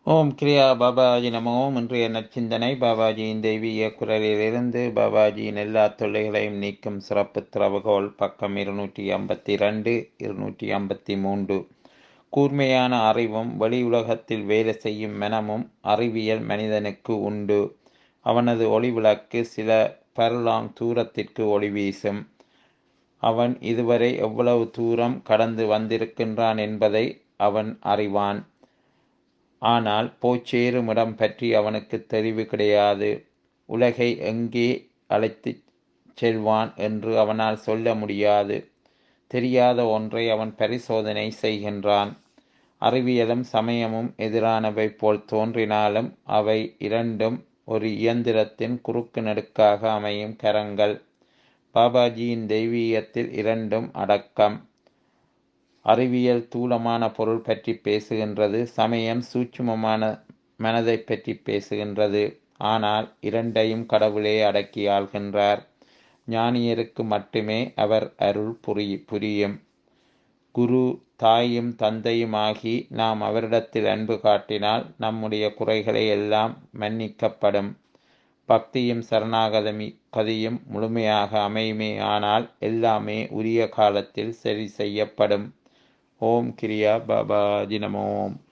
ஓம் கிரியா பாபாஜி நமோ இன்றைய நற்சிந்தனை பாபாஜியின் தெய்வீக குரலிலிருந்து பாபாஜியின் எல்லா தொல்லைகளையும் நீக்கும் சிறப்பு திறவுகோல் பக்கம் இருநூற்றி ஐம்பத்தி ரெண்டு இருநூற்றி ஐம்பத்தி மூன்று கூர்மையான அறிவும் வெளி உலகத்தில் வேலை செய்யும் மனமும் அறிவியல் மனிதனுக்கு உண்டு அவனது ஒளிவிளக்கு சில பரலாங் தூரத்திற்கு ஒளி வீசும் அவன் இதுவரை எவ்வளவு தூரம் கடந்து வந்திருக்கின்றான் என்பதை அவன் அறிவான் ஆனால் போச்சேரும் இடம் பற்றி அவனுக்கு தெளிவு கிடையாது உலகை எங்கே அழைத்துச் செல்வான் என்று அவனால் சொல்ல முடியாது தெரியாத ஒன்றை அவன் பரிசோதனை செய்கின்றான் அறிவியலும் சமயமும் எதிரானவை போல் தோன்றினாலும் அவை இரண்டும் ஒரு இயந்திரத்தின் குறுக்கு நெடுக்காக அமையும் கரங்கள் பாபாஜியின் தெய்வீகத்தில் இரண்டும் அடக்கம் அறிவியல் தூளமான பொருள் பற்றி பேசுகின்றது சமயம் சூட்சுமமான மனதை பற்றி பேசுகின்றது ஆனால் இரண்டையும் கடவுளே அடக்கி ஆள்கின்றார் ஞானியருக்கு மட்டுமே அவர் அருள் புரி புரியும் குரு தாயும் தந்தையுமாகி நாம் அவரிடத்தில் அன்பு காட்டினால் நம்முடைய குறைகளை எல்லாம் மன்னிக்கப்படும் பக்தியும் சரணாகதமி கதியும் முழுமையாக அமையுமே ஆனால் எல்லாமே உரிய காலத்தில் சரி செய்யப்படும் ஓம் கிரியா பாபாஜி நமோம்